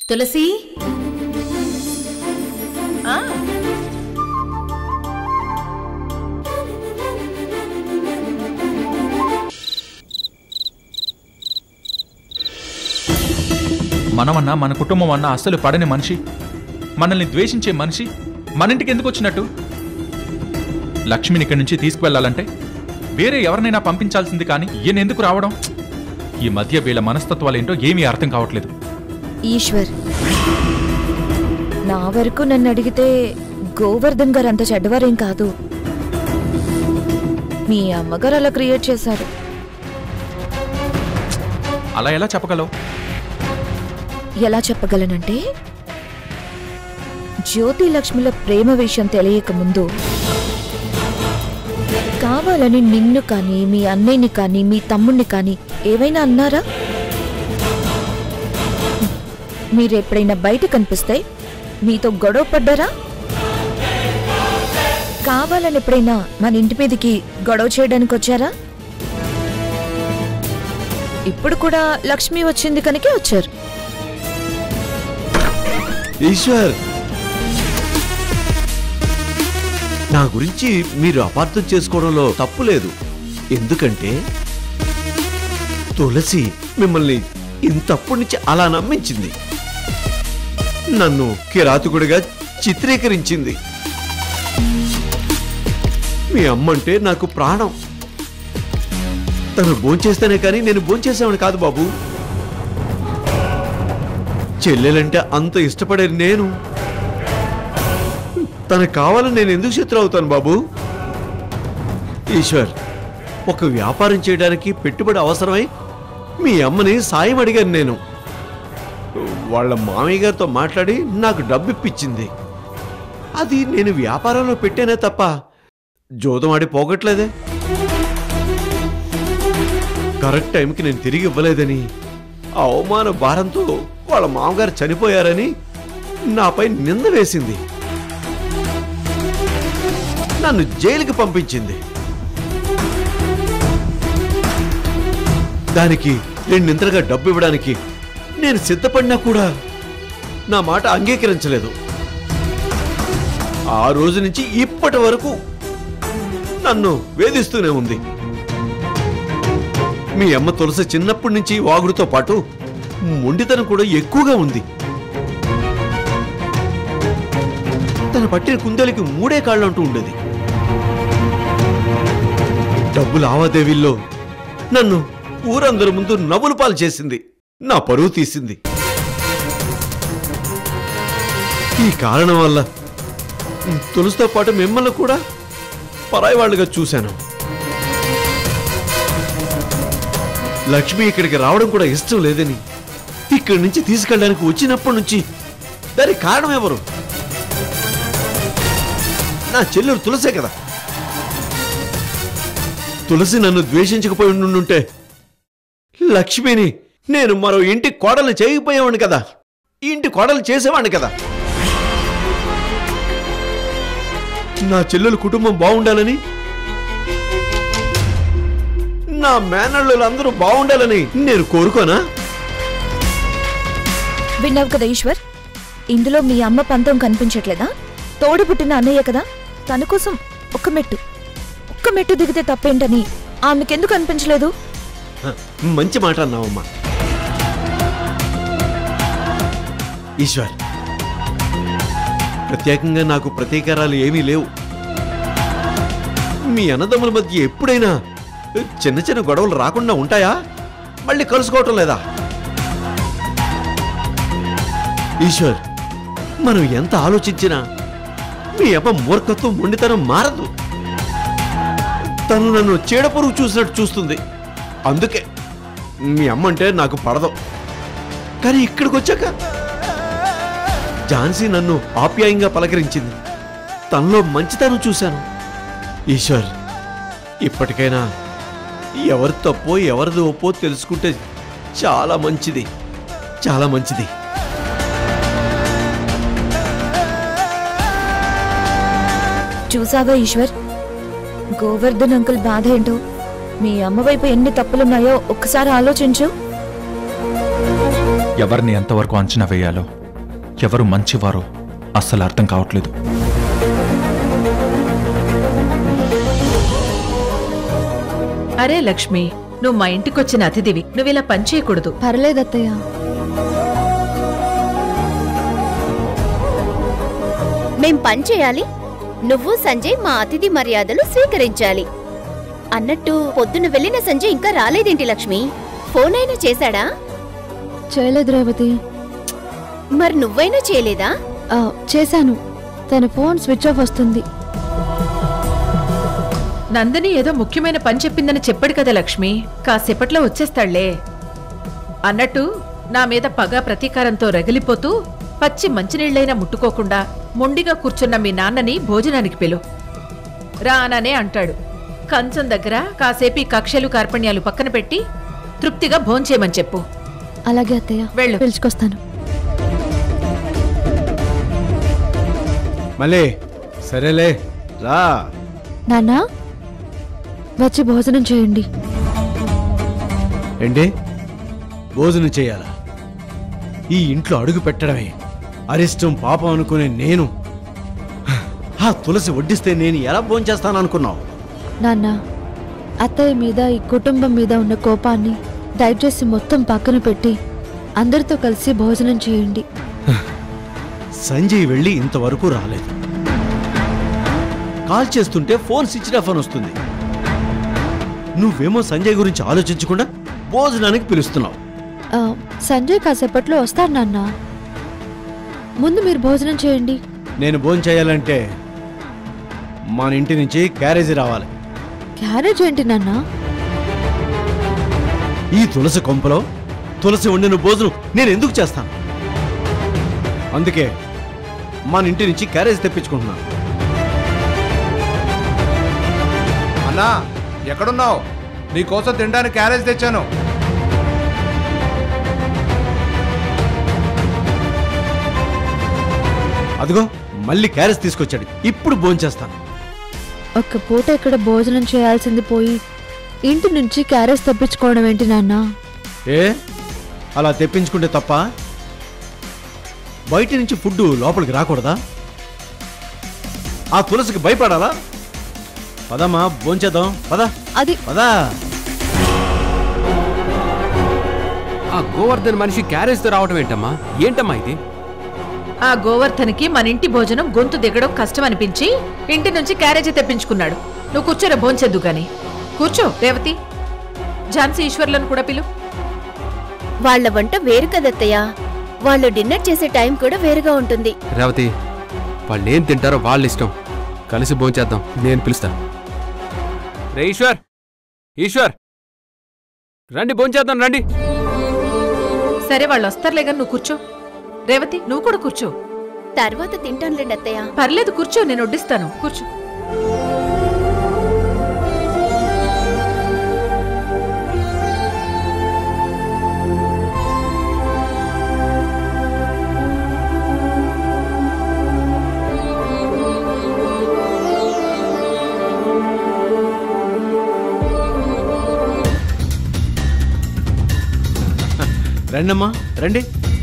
తులసి ఆ, మనమన్నా మన కుటుంబం అన్నా అస్సలు పడని మనిషి మనల్ని ద్వేషించే మనిషి మన ఇంటికి ఎందుకు వచ్చినట్టు లక్ష్మిని ఇక్కడి నుంచి తీసుకువెళ్ళాలంటే వేరే ఎవరినైనా పంపించాల్సింది కానీ ఈయన ఎందుకు రావడం ఈ మధ్య వీళ్ళ మనస్తత్వాలేంటో ఏమీ అర్థం కావట్లేదు ఈశ్వర్ నా వరకు నన్ను అడిగితే గోవర్ధన్ గారు అంత చెడ్డవారేం కాదు మీ అమ్మగారు అలా క్రియేట్ చేశారు అలా ఎలా చెప్పగలవు ఎలా చెప్పగలనంటే జ్యోతి లక్ష్మిల ప్రేమ విషయం తెలియక ముందు కావాలని నిన్ను కానీ మీ అన్నయ్యని కానీ మీ తమ్ముణ్ణి కానీ ఏవైనా అన్నారా మీరెప్పుడైనా బయట కనిపిస్తే మీతో గొడవ పడ్డారా కావాలని ఎప్పుడైనా మన ఇంటి మీదకి గొడవ చేయడానికి వచ్చారా ఇప్పుడు కూడా లక్ష్మి వచ్చింది కనుకే వచ్చారు ఈశ్వర్ నా గురించి మీరు అపార్థం చేసుకోవడంలో తప్పు లేదు ఎందుకంటే తులసి మిమ్మల్ని ఇంతప్పటి నుంచి అలా నమ్మించింది నన్ను కిరాతకుడిగా చిత్రీకరించింది మీ అమ్మంటే నాకు ప్రాణం తను భోంచేస్తేనే కానీ నేను భోంచేసేవాడిని కాదు బాబు చెల్లెలంటే అంత ఇష్టపడే నేను తనకు కావాలని నేను ఎందుకు శత్రు అవుతాను బాబు ఈశ్వర్ ఒక వ్యాపారం చేయడానికి పెట్టుబడి అవసరమై మీ అమ్మని సాయం అడిగాను నేను వాళ్ళ మామయ్య గారితో మాట్లాడి నాకు డబ్బు ఇప్పించింది అది నేను వ్యాపారంలో పెట్టానే తప్ప జోదం ఆడి పోగట్లేదే కరెక్ట్ టైంకి నేను తిరిగి ఇవ్వలేదని ఆ అవమాన భారంతో వాళ్ళ మామగారు చనిపోయారని నాపై నింద వేసింది నన్ను జైలుకి పంపించింది దానికి రెండింతలుగా డబ్బు ఇవ్వడానికి నేను సిద్ధపడినా కూడా నా మాట అంగీకరించలేదు ఆ రోజు నుంచి ఇప్పటి వరకు నన్ను వేధిస్తూనే ఉంది మీ అమ్మ తులసి చిన్నప్పటి నుంచి వాగుడుతో పాటు మొండితనం కూడా ఎక్కువగా ఉంది తన పట్టిన కుందేలికి మూడే కాళ్ళు అంటూ ఉండేది డబ్బు లావాదేవీల్లో నన్ను ఊరందరి ముందు నవ్వులు పాలు చేసింది నా పరువు తీసింది ఈ కారణం వల్ల తులసితో పాటు మిమ్మల్ని కూడా పరాయి వాళ్ళుగా చూశాను లక్ష్మి ఇక్కడికి రావడం కూడా ఇష్టం లేదని ఇక్కడి నుంచి తీసుకెళ్ళడానికి వచ్చినప్పటి నుంచి దానికి కారణం ఎవరు నా చెల్లెలు తులసే కదా తులసి నన్ను ద్వేషించకపోయి ఉండుంటే లక్ష్మిని నేను మరో ఇంటి కోడలు చేయకపోయేవాడిని కదా ఈ ఇంటి కోడలు చేసేవాడిని కదా నా చెల్లెలు కుటుంబం బాగుండాలని నా మేనళ్ళు అందరూ బాగుండాలని నేను కోరుకోనా విన్నావు కదా ఈశ్వర్ ఇందులో మీ అమ్మ పంతం కనిపించట్లేదా తోడు పుట్టిన అన్నయ్య కదా తన కోసం ఒక్క మెట్టు ఒక్క మెట్టు దిగితే తప్పేంటని ఆమెకెందుకు అనిపించలేదు హ, మంచి మాట అన్నావమ్మా ఈశ్వర్ ప్రత్యేకంగా నాకు ప్రతీకారాలు ఏమీ లేవు మీ అన్నదమ్ముల మధ్య ఎప్పుడైనా చిన్న చిన్న గొడవలు రాకుండా ఉంటాయా మళ్ళీ కలుసుకోవటం లేదా ఈశ్వర్ మనం ఎంత ఆలోచించినా మీ అమ్మ మూర్ఖత్వం మొండితనం మారదు తను నన్ను చీడపురుగు చూసినట్టు చూస్తుంది అందుకే మీ అమ్మ అంటే నాకు పడదు కానీ ఇక్కడికి వచ్చాక ఝాన్సీ నన్ను ఆప్యాయంగా పలకరించింది తనలో మంచితనం చూశాను ఈశ్వర్ ఇప్పటికైనా ఎవరి తప్పో ఎవరిది ఒప్పో తెలుసుకుంటే చాలా మంచిది చాలా మంచిది చూసావా ఈశ్వర్ గోవర్ధన్ అంకుల్ బాధ ఏంటో మీ అమ్మ వైపు ఎన్ని తప్పులున్నాయో ఒక్కసారి ఆలోచించు ఎవరిని ఎంతవరకు అంచనా వేయాలో ఎవరు మంచివారో అస్సలు అర్థం కావట్లేదు అరే లక్ష్మి నువ్వు మా ఇంటికొచ్చిన అతిథివి నువ్వు ఇలా పని చేయకూడదు పర్లేదత్తయ్య మేం పని చేయాలి నువ్వు సంజయ్ మా అతిథి మర్యాదలు స్వీకరించాలి అన్నట్టు పొద్దున వెళ్ళిన సంజయ్ ఇంకా రాలేదేంటి లక్ష్మి ఫోన్ అయినా చేశాడా చేయలేదు రేవతి మరి నువ్వైనా చేయలేదా ఆ, చేశాను తన ఫోన్ స్విచ్ ఆఫ్ వస్తుంది నందిని ఏదో ముఖ్యమైన పని చెప్పిందని చెప్పాడు కదా లక్ష్మి కాసేపట్లో వచ్చేస్తాళ్లే అన్నట్టు నా మీద పగ ప్రతీకారంతో రగిలిపోతూ పచ్చి మంచినీళ్ళైనా ముట్టుకోకుండా మొండిగా కూర్చున్న మీ నాన్నని భోజనానికి పిలు రాననే అంటాడు కంచం దగ్గర కాసేపు ఈ కక్షలు కార్పణ్యాలు పక్కన పెట్టి తృప్తిగా భోంచేయమని చెప్పు అలాగే అత్తయ్య వెళ్ళు. పిలుచుకొస్తాను మళ్ళీ సరేలే రా నాన్న వచ్చి భోజనం చేయండి ఏంటి భోజనం చేయాలా ఈ ఇంట్లో అడుగు పెట్టడమే అరిష్టం పాపం అనుకునే నేను ఆ తులసి వడ్డిస్తే నేను ఎలా భోంచేస్తాను అనుకున్నావు నాన్న అత్తయ్య మీద ఈ కుటుంబం మీద ఉన్న కోపాన్ని దయచేసి మొత్తం పక్కన పెట్టి అందరితో కలిసి భోజనం చేయండి సంజయ్ వెళ్ళి ఇంతవరకు రాలేదు కాల్ చేస్తుంటే ఫోన్ స్విచ్ ఆఫ్ అని వస్తుంది నువ్వేమో సంజయ్ గురించి ఆలోచించకుండా భోజనానికి పిలుస్తున్నావు ఆ, సంజయ్ కాసేపట్లో వస్తాడు నాన్న ముందు మీరు భోజనం చేయండి నేను భోజనం చేయాలంటే మన ఇంటి నుంచి క్యారేజీ రావాలి క్యారేజ్ ఏంటి నాన్న ఈ తులసి కొంపలో తులసి వండిన భోజనం నేను ఎందుకు చేస్తాను అందుకే మన ఇంటి నుంచి క్యారేజ్ తెప్పించుకుంటున్నాను అన్నా ఎక్కడున్నావు నీకోసం తినడానికి క్యారేజ్ తెచ్చాను అదిగో మళ్ళీ క్యారేజ్ తీసుకొచ్చాడు ఇప్పుడు భోంచేస్తాను ఒక్క పూట ఇక్కడ భోజనం చేయాల్సింది పోయి ఇంటి నుంచి క్యారేజ్ తెప్పించుకోవడం ఏంటి నాన్న ఏ అలా తెప్పించుకుంటే తప్ప బయట నుంచి ఫుడ్ లోపలికి రాకూడదా ఆ తులసికి భయపడాలా పదమ్మా భోంచేద్దాం పద అది పదా ఆ గోవర్ధన్ మనిషి క్యారేజ్తో రావటం ఏంటమ్మా ఏంటమ్మా ఇది ఆ గోవర్ధన్కి మన ఇంటి భోజనం గొంతు దిగడం కష్టం అనిపించి ఇంటి నుంచి క్యారేజీ తెప్పించుకున్నాడు నువ్వు కూర్చోరా భోంచెద్దు గాని కూర్చో రేవతి ఝాన్సీ ఈశ్వర్లను కూడా పిలు వాళ్ళ వంట వేరు కదత్తయ్య వాళ్ళు డిన్నర్ చేసే టైం కూడా వేరుగా ఉంటుంది రేవతి వాళ్ళు ఏం తింటారో వాళ్ళ ఇష్టం కలిసి భోంచేద్దాం నేను పిలుస్తా రే ఈశ్వర్ ఈశ్వర్ రండి భోంచేద్దాం రండి సరే వాళ్ళు వస్తారులే గాని నువ్వు కూర్చో రేవతి నువ్వు కూడా కూర్చో తర్వాత తింటానులేండి అత్తయ్య పర్లేదు కూర్చో నేను వడ్డిస్తాను కూర్చో రండమ్మా రండి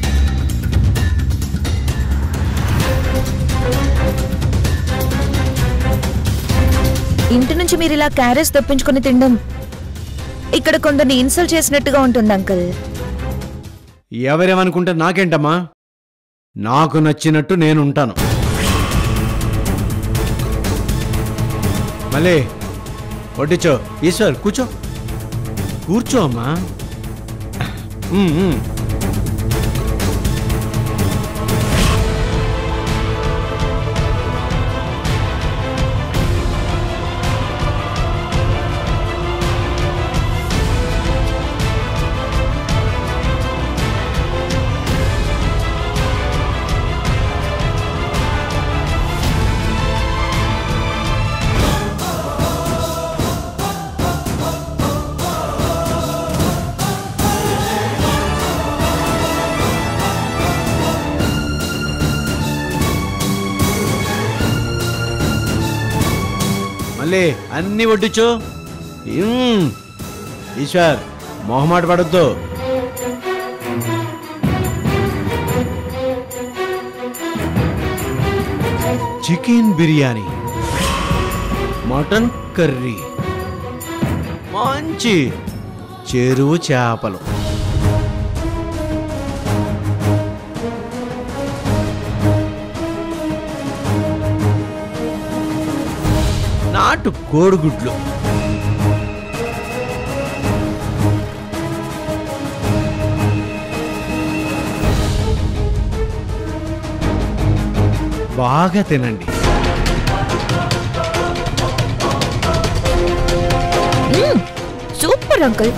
ఇంటి నుంచి మీరు ఇలా క్యారేజ్ తెప్పించుకొని తినడం ఇక్కడ కొందరిని ఇన్సల్ట్ చేసినట్టుగా ఉంటుంది అంకుల్ ఎవరేమనుకుంటే నాకేంటమ్మా నాకు నచ్చినట్టు నేను ఉంటాను మళ్ళీ వడ్డించో ఈశ్వర్ కూర్చో కూర్చో అమ్మా ఉమ్, ఉమ్. మళ్ళీ అన్ని వడ్డించు ఉమ్. ఈశ్వర్ మొహమాట పడద్దు చికెన్ బిర్యానీ మటన్ కర్రీ మంచి చెరువు చేపలు నాటు కోడిగుడ్లు బాగా తినండి మ్మ్, సూపర్ అంకుల్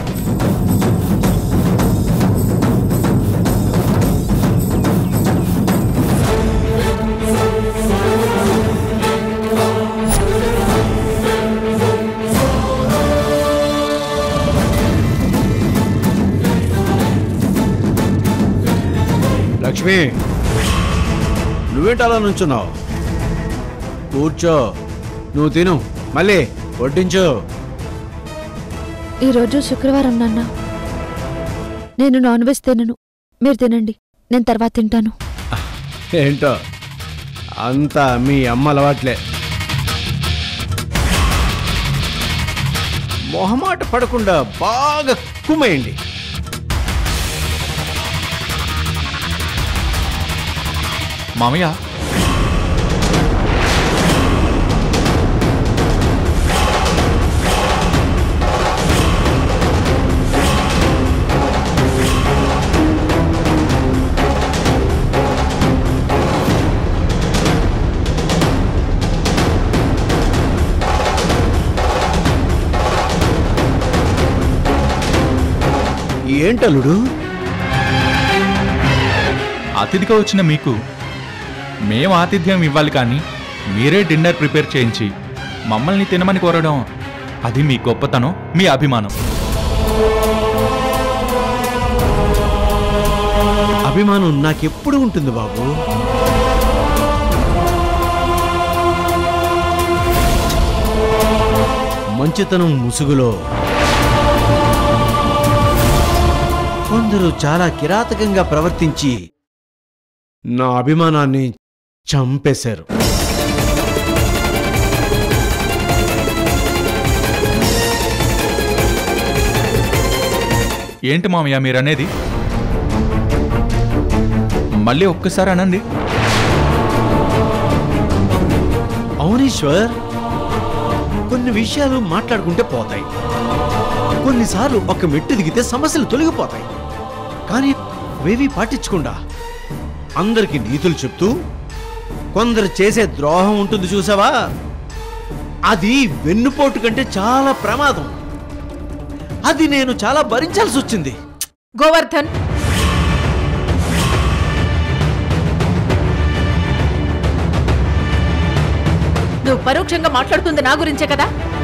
లక్ష్మి నువ్వేంటి అలా నుంచున్నావు కూర్చో నువ్వు తిను మళ్ళీ వడ్డించు ఈరోజు శుక్రవారం నాన్న నేను నాన్ వెజ్ తినను మీరు తినండి నేను తర్వాత తింటాను ఏంటో అంతా మీ అమ్మ అలవాట్లే మొహమాట పడకుండా బాగా కుమ్మేయండి మామయ్య ఏంటలుడు అతిథిగా వచ్చిన మీకు మేం ఆతిథ్యం ఇవ్వాలి కానీ మీరే డిన్నర్ ప్రిపేర్ చేయించి మమ్మల్ని తినమని కోరడం అది మీ గొప్పతనం మీ అభిమానం అభిమానం నాకెప్పుడు ఉంటుంది బాబు మంచితనం ముసుగులో కొందరు చాలా కిరాతకంగా ప్రవర్తించి నా అభిమానాన్ని చంపేశారు ఏంటి మామయ్య మీరనేది మళ్ళీ ఒక్కసారి అనండి అవునీశ్వర్ కొన్ని విషయాలు మాట్లాడుకుంటే పోతాయి కొన్నిసార్లు ఒక మెట్టు దిగితే సమస్యలు తొలగిపోతాయి కానీ వేవి పాటించకుండా అందరికి నీతులు చెప్తూ కొందరు చేసే ద్రోహం ఉంటుంది చూసావా అది వెన్నుపోటు కంటే చాలా ప్రమాదం అది నేను చాలా భరించాల్సి వచ్చింది గోవర్ధన్ నువ్వు పరోక్షంగా మాట్లాడుతుంది నా గురించే కదా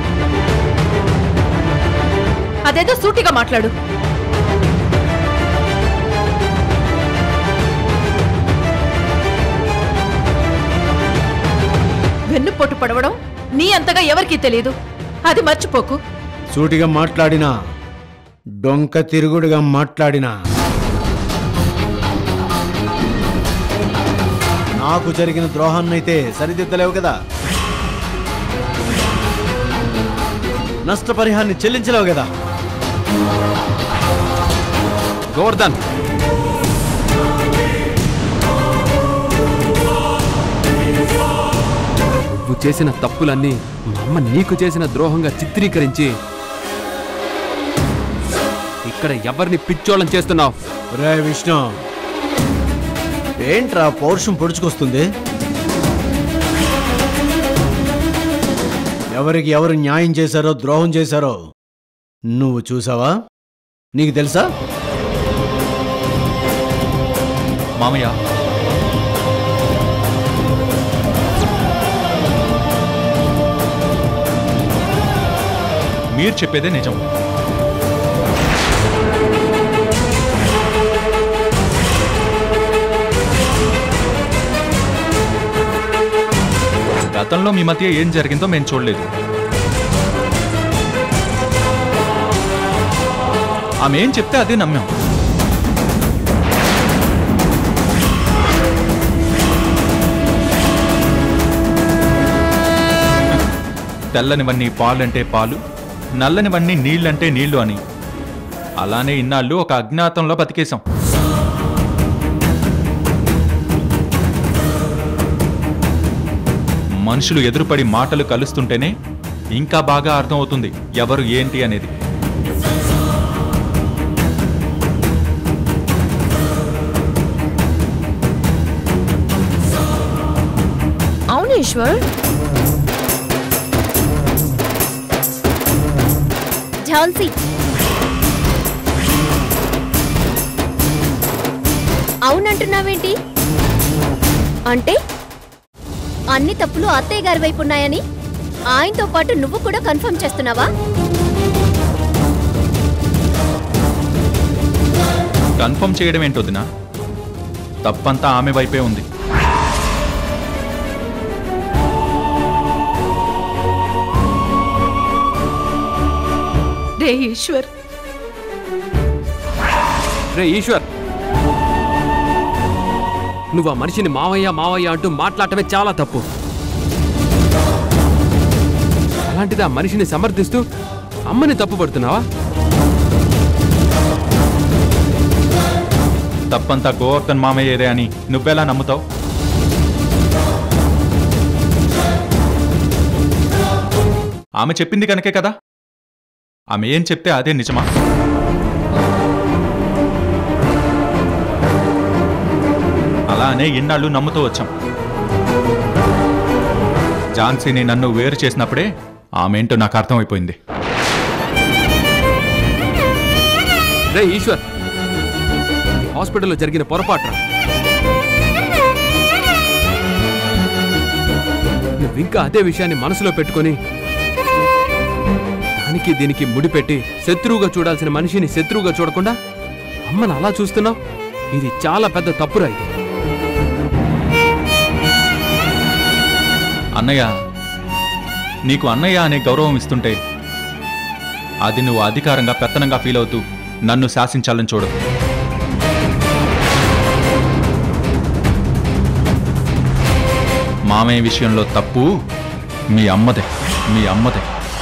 అదేదో సూటిగా మాట్లాడు వెన్నుపోటు పడవడం నీ అంతగా ఎవరికీ తెలియదు అది మర్చిపోకు సూటిగా మాట్లాడినా డొంక తిరుగుడుగా మాట్లాడినా నాకు జరిగిన ద్రోహాన్నైతే సరిదిద్దలేవు కదా నష్టపరిహారాన్ని చెల్లించలేవు కదా గోవర్ధన్ నువ్వు చేసిన తప్పులన్నీ మా అమ్మ నీకు చేసిన ద్రోహంగా చిత్రీకరించి ఇక్కడ ఎవరిని పిచ్చోళం చేస్తున్నావు రే విష్ణు ఏంట్రా పౌరుషం పొడుచుకొస్తుంది ఎవరికి ఎవరు న్యాయం చేశారో ద్రోహం చేశారో నువ్వు చూసావా నీకు తెలుసా మామయ్య మీరు చెప్పేదే నిజం గతంలో మీ మధ్య ఏం జరిగిందో మేము చూడలేదు ఆమె ఏం చెప్తే అదే నమ్మాం తెల్లనివన్నీ పాలంటే పాలు నల్లనివన్నీ నీళ్ళంటే నీళ్లు అని అలానే ఇన్నాళ్ళు ఒక అజ్ఞాతంలో బతికేశాం మనుషులు ఎదురుపడి మాటలు కలుస్తుంటేనే ఇంకా బాగా అర్థమవుతుంది ఎవరు ఏంటి అనేది అవును ఈశ్వర్ ఝాన్సీ అవునంటున్నావేంటి అంటే అన్ని తప్పులు అత్తయ్య గారి వైపు ఉన్నాయని ఆయనతో పాటు నువ్వు కూడా కన్ఫర్మ్ చేస్తున్నావా కన్ఫర్మ్ చేయడం ఏంటొద్దునా తప్పంతా ఆమె వైపే ఉంది రే ఈశ్వర్ రే ఈశ్వర్ నువ్వు ఆ మనిషిని మావయ్య మావయ్య అంటూ మాట్లాడటమే చాలా తప్పు అలాంటిది ఆ మనిషిని సమర్థిస్తూ అమ్మని తప్పుపడుతున్నావా తప్పంతా గోవర్ధన్ మామయ్యేదే అని నువ్వెలా నమ్ముతావు ఆమె చెప్పింది కనుకే కదా ఆమె ఏం చెప్తే అదే నిజమా అలానే ఇన్నాళ్ళు నమ్ముతూ వచ్చాం ఝాన్సీని నన్ను వేరు చేసినప్పుడే ఆమెంటో నాకు అర్థమైపోయింది రే ఈశ్వర్ హాస్పిటల్లో జరిగిన పొరపాటు నువ్వు ఇంకా అదే విషయాన్ని మనసులో పెట్టుకొని దానికి దీనికి ముడిపెట్టి శత్రువుగా చూడాల్సిన మనిషిని శత్రువుగా చూడకుండా అమ్మని అలా చూస్తున్నావు ఇది చాలా పెద్ద తప్పురా ఇది అన్నయ్య నీకు అన్నయ్య అనే గౌరవం ఇస్తుంటే అది నువ్వు అధికారంగా పెత్తనంగా ఫీల్ అవుతూ నన్ను శాసించాలని చూడు మామయ్య విషయంలో తప్పు మీ అమ్మదే మీ అమ్మదే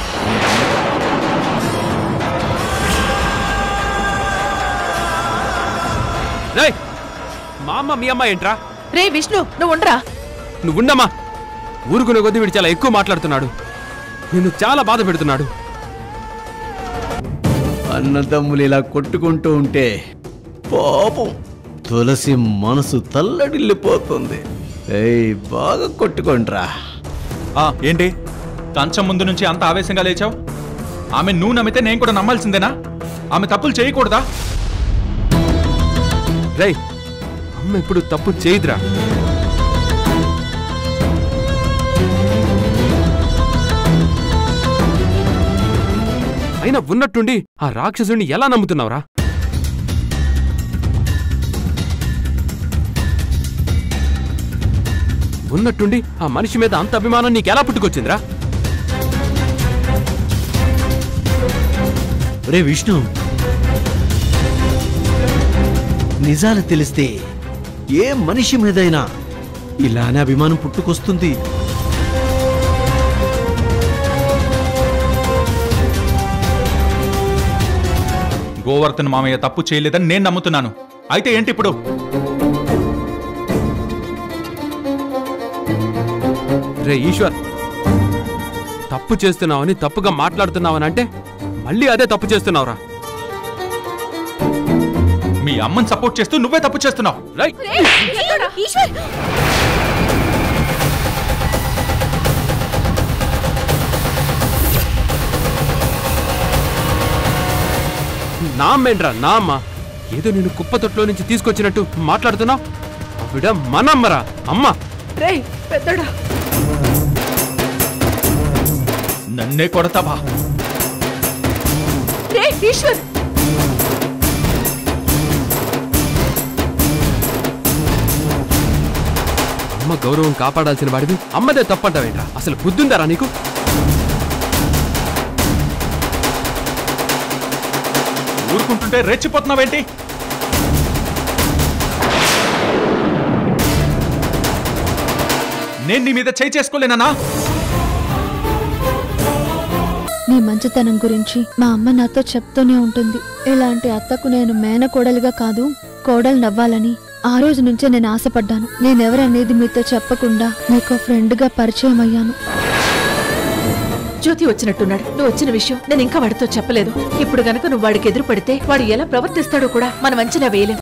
రే మా అమ్మ మీ అమ్మ ఏంట్రా రే విష్ణు నువ్వు ఉండరా నువ్వుండమ్మా ఊరుకునే కొద్దీ వీడు చాలా ఎక్కువ మాట్లాడుతున్నాడు నిన్ను చాలా బాధ పెడుతున్నాడు అన్నదమ్ములు ఇలా కొట్టుకుంటూ ఉంటే పాపం తులసి మనసు తల్లడిల్లిపోతుంది ఏయ్ బాగా కొట్టుకోండ్రా ఆ, ఏంటి కంచం ముందు నుంచి అంత ఆవేశంగా లేచావు ఆమె నువ్వు నమ్మితే నేను కూడా నమ్మాల్సిందేనా ఆమె తప్పులు చేయకూడదా రేయ్ అమ్మ ఇప్పుడు తప్పు చేయదురా అయినా ఉన్నట్టుండి ఆ రాక్షసుని ఎలా నమ్ముతున్నావురా ఉన్నట్టుండి ఆ మనిషి మీద అంత అభిమానం నీకెలా పుట్టుకొచ్చిందిరా రే విష్ణు నిజాలు తెలిస్తే ఏ మనిషి మీదైనా ఇలానే అభిమానం పుట్టుకొస్తుంది గోవర్ధన్ మామయ్య తప్పు చేయలేదని నేను నమ్ముతున్నాను అయితే ఏంటి ఇప్పుడు రే ఈశ్వర్ తప్పు చేస్తున్నావని తప్పుగా మాట్లాడుతున్నావని అంటే మళ్ళీ అదే తప్పు చేస్తున్నావురా మీ అమ్మని సపోర్ట్ చేస్తూ నువ్వే తప్పు చేస్తున్నావు రై ఈశ్వర్ నా అమ్మేంట్రా నా అమ్మ ఏదో నేను కుప్పతొట్లో నుంచి తీసుకొచ్చినట్టు మాట్లాడుతున్నావు ఆవిడ మన అమ్మరా అమ్మ రే పెద్దడా నన్నే కొడతావా రే ఈశ్వర్ అమ్మ గౌరవం కాపాడాల్సిన వాడివి అమ్మదే తప్పంటావేంట్రా అసలు బుద్ధుందారా నీకు ఊరుకుంటుంటే రెచ్చిపోతున్నావేంటి నేను నీ మీద చేయి చేసుకోలేనా నీ మంచితనం గురించి మా అమ్మ నాతో చెప్తూనే ఉంటుంది ఇలాంటి అత్తకు నేను మేనకోడలుగా కాదు కోడలు నవ్వాలని ఆ రోజు నుంచే నేను ఆశపడ్డాను నేనెవరనేది మీతో చెప్పకుండా మీకు ఫ్రెండ్గా పరిచయం అయ్యాను జ్యోతి వచ్చినట్టున్నాడు నువ్వు వచ్చిన విషయం నేను ఇంకా వాడితో చెప్పలేదు ఇప్పుడు గనక నువ్వు వాడికి ఎదురు పడితే వాడు ఎలా ప్రవర్తిస్తాడో కూడా మనం అంచనా వేయలేం